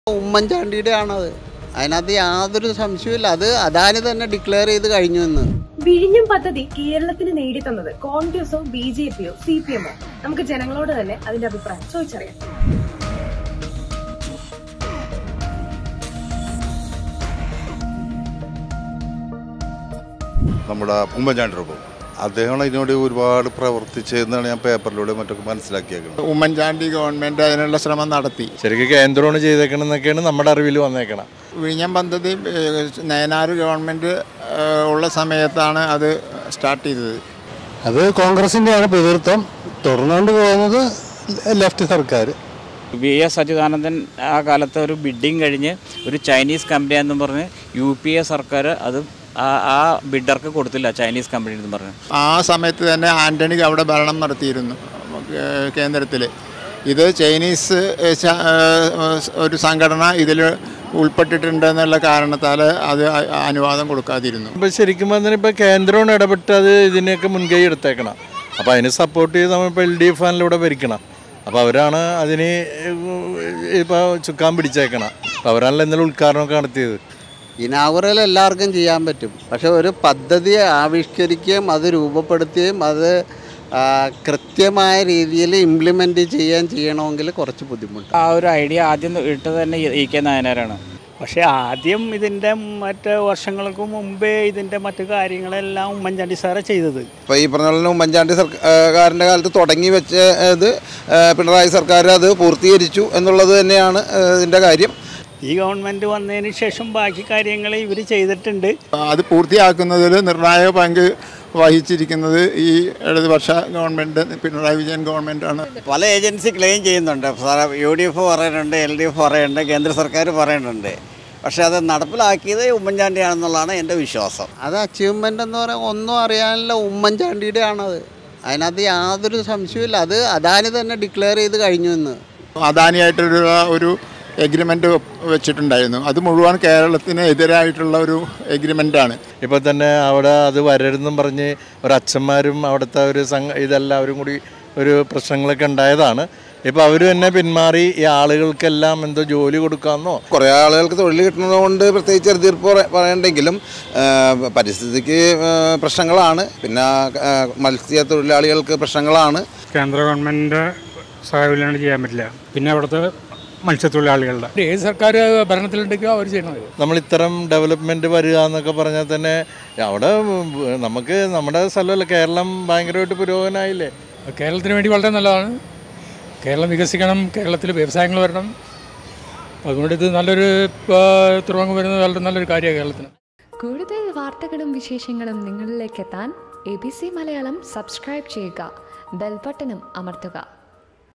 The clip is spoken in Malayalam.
ഉമ്മൻചാണ്ടിയുടെ ആണത് അതിനകത്ത് യാതൊരു സംശയമില്ല അത് അദാനി തന്നെ ഡിക്ലെയർ ചെയ്ത് കഴിഞ്ഞു എന്ന് വിഴിഞ്ഞം പദ്ധതി കേരളത്തിന് നേടിത്തന്നത് കോൺഗ്രസോ ബി ജെ പിയോ സി പി എമ്മോ നമുക്ക് ജനങ്ങളോട് തന്നെ അതിന്റെ അഭിപ്രായം ചോദിച്ചറിയാം നമ്മുടെ ഉമ്മൻചാണ്ടി രൂപം അദ്ദേഹമാണ് ഇതിനോട് ഒരുപാട് പ്രവർത്തിച്ചതെന്നാണ് ഞാൻ പേപ്പറിലൂടെ മറ്റൊക്കെ മനസ്സിലാക്കിയേക്കുന്നത് ഉമ്മൻചാണ്ടി ഗവൺമെൻറ് അതിനുള്ള ശ്രമം നടത്തി ശരിക്കും കേന്ദ്രമാണ് ചെയ്തേക്കണം എന്നൊക്കെയാണ് നമ്മുടെ അറിവിൽ വന്നേക്കണം വിഴിഞ്ഞം പദ്ധതി ഏഹ്, നയനാർ ഗവൺമെൻറ് ഏഹ്, ഉള്ള സമയത്താണ് അത് സ്റ്റാർട്ട് ചെയ്തത് അത് കോൺഗ്രസിൻ്റെയാണ് പിതൃത്വം തുടർന്നുകൊണ്ട് പോകുന്നത് ലെഫ്റ്റ് സർക്കാർ വി എസ് അച്യുതാനന്ദൻ ആ കാലത്ത് ഒരു ബിഡിങ് കഴിഞ്ഞ് ഒരു ചൈനീസ് കമ്പനി എന്ന് പറഞ്ഞ് യു പി എ സർക്കാർ അത് ആ ആ ബിഡർക്ക് കൊടുത്തില്ല ചൈനീസ് കമ്പനി എന്ന് പറഞ്ഞ് ആ സമയത്ത് തന്നെ ആൻ്റണി അവിടെ ഭരണം നടത്തിയിരുന്നു ഏഹ്, കേന്ദ്രത്തിൽ ഇത് ചൈനീസ് ഏഹ്, ച- ഏഹ്, ഒരു സംഘടന ഇതിൽ ഉൾപ്പെട്ടിട്ടുണ്ടെന്നുള്ള കാരണത്താൽ അത് അ- അനുവാദം കൊടുക്കാതിരുന്നു ഇപ്പം ശരിക്കും പറഞ്ഞാൽ ഇപ്പോൾ കേന്ദ്രമാണ് ഇടപെട്ട് അത് ഇതിനെയൊക്കെ മുൻകൈ എടുത്തേക്കണം അപ്പോൾ അതിന് സപ്പോർട്ട് ചെയ്ത് നമ്മളിപ്പോൾ എൽ ഡി എഫ് ആണിലൂടെ ഭരിക്കണം അപ്പോൾ അവരാണ് അതിന് ഇപ്പോൾ ചുക്കാൻ പിടിച്ചേക്കണം അപ്പോൾ അവരാണല്ലോ ഇന്നലെ ഉദ്ഘാടനമൊക്കെ നടത്തിയത് ഇനാഗുറൽ എല്ലാവർക്കും ചെയ്യാൻ പറ്റും പക്ഷെ ഒരു പദ്ധതി ആവിഷ്കരിക്കുകയും അത് രൂപപ്പെടുത്തുകയും അത് ആ, കൃത്യമായ രീതിയിൽ ഇംപ്ലിമെൻ്റ് ചെയ്യാൻ ചെയ്യണമെങ്കിൽ കുറച്ച് ബുദ്ധിമുട്ട് ആ ഒരു ഐഡിയ ആദ്യം ഇട്ടത് തന്നെ ഇ കെ നായനാരാണ് പക്ഷേ ആദ്യം ഇതിൻ്റെ മറ്റ് വർഷങ്ങൾക്ക് മുമ്പേ ഇതിൻ്റെ മറ്റു കാര്യങ്ങളെല്ലാം ഉമ്മൻചാണ്ടി സാറ് ചെയ്തത് ഇപ്പോൾ ഈ പറഞ്ഞ പോലെ ഉമ്മൻചാണ്ടി സർക്കാരിൻ്റെ കാലത്ത് തുടങ്ങി വെച്ച ഇത് പിണറായി സർക്കാർ അത് പൂർത്തീകരിച്ചു എന്നുള്ളത് തന്നെയാണ് ഏഹ്, ഇതിൻ്റെ കാര്യം ഈ ഗവൺമെൻറ് വന്നതിന് ശേഷം ബാക്കി കാര്യങ്ങൾ ഇവർ ചെയ്തിട്ടുണ്ട് അത് പൂർത്തിയാക്കുന്നതിൽ നിർണായക പങ്ക് വഹിച്ചിരിക്കുന്നത് ഈ ഇടതുപക്ഷ ഗവൺമെൻറ് പിണറായി വിജയൻ ഗവൺമെൻറ്റാണ് പല ഏജൻസി ക്ലെയിം ചെയ്യുന്നുണ്ട് സാറേ യു ഡി എഫ് പറയുന്നുണ്ട് എൽ ഡി എഫ് പറയുന്നുണ്ട് കേന്ദ്ര സർക്കാർ പറയുന്നുണ്ട് പക്ഷേ അത് നടപ്പിലാക്കിയത് ഉമ്മൻചാണ്ടിയാണെന്നുള്ളതാണ് എൻ്റെ വിശ്വാസം അത് അച്ചീവ്മെൻ്റ് എന്ന് പറയാൻ ഒന്നും അറിയാനില്ല ഉമ്മൻചാണ്ടിയുടെ ആണത് അതിനകത്ത് യാതൊരു സംശയമില്ല അത് അദാനി തന്നെ ഡിക്ലെയർ ചെയ്ത് കഴിഞ്ഞു എന്ന് അദാനിയായിട്ടുള്ള ഒരു എഗ്രിമെൻ്റ് വെച്ചിട്ടുണ്ടായിരുന്നു അത് മുഴുവൻ കേരളത്തിന് എതിരായിട്ടുള്ള ഒരു എഗ്രിമെൻ്റാണ് ഇപ്പോൾ തന്നെ അവിടെ അത് വരരുതെന്നും പറഞ്ഞ് ഒരച്ഛന്മാരും അവിടുത്തെ ഒരു സംഘ ഇതെല്ലാവരും കൂടി ഒരു പ്രശ്നങ്ങളൊക്കെ ഉണ്ടായതാണ് ഇപ്പോൾ അവർ തന്നെ പിന്മാറി ഈ ആളുകൾക്കെല്ലാം എന്തോ ജോലി കൊടുക്കാമെന്നോ കുറേ ആളുകൾക്ക് തൊഴിൽ കിട്ടുന്നത് കൊണ്ട് പ്രത്യേകിച്ച് എതിർപ്പ് പറ- പറയണ്ടെങ്കിലും ഏഹ്, പരിസ്ഥിതിക്ക് ഏഹ്, പ്രശ്നങ്ങളാണ് പിന്നെ ഏഹ്, മത്സ്യത്തൊഴിലാളികൾക്ക് പ്രശ്നങ്ങളാണ് കേന്ദ്ര ഗവൺമെൻറ് സഹായമില്ലാണ്ട് ചെയ്യാൻ പറ്റില്ല പിന്നെ അവിടുത്തെ മത്സ്യത്തൊഴിലാളികളുടെ ഏത് സർക്കാർ ഭരണത്തിലുണ്ടെങ്കിൽ അവർ ചെയ്യണത് നമ്മൾ ഇത്തരം ഡെവലപ്മെൻറ്റ് വരിക എന്നൊക്കെ പറഞ്ഞാൽ തന്നെ അവിടെ നമുക്ക് നമ്മുടെ സ്ഥലമല്ല കേരളം ഭയങ്കരമായിട്ട് പുരോഗമനായില്ലേ കേരളത്തിന് വേണ്ടി വളരെ നല്ലതാണ് കേരളം വികസിക്കണം കേരളത്തിൽ വ്യവസായങ്ങൾ വരണം അതുകൊണ്ട് ഇത് നല്ലൊരു ആ, തുറമുഖം വരുന്നത് വളരെ നല്ലൊരു കാര്യമാണ് കേരളത്തിന് കൂടുതൽ വാർത്തകളും വിശേഷങ്ങളും നിങ്ങളിലേക്ക് എത്താൻ A B C Malayalam subscribe ചെയ്യുക ബെൽബട്ടനും അമർത്തുക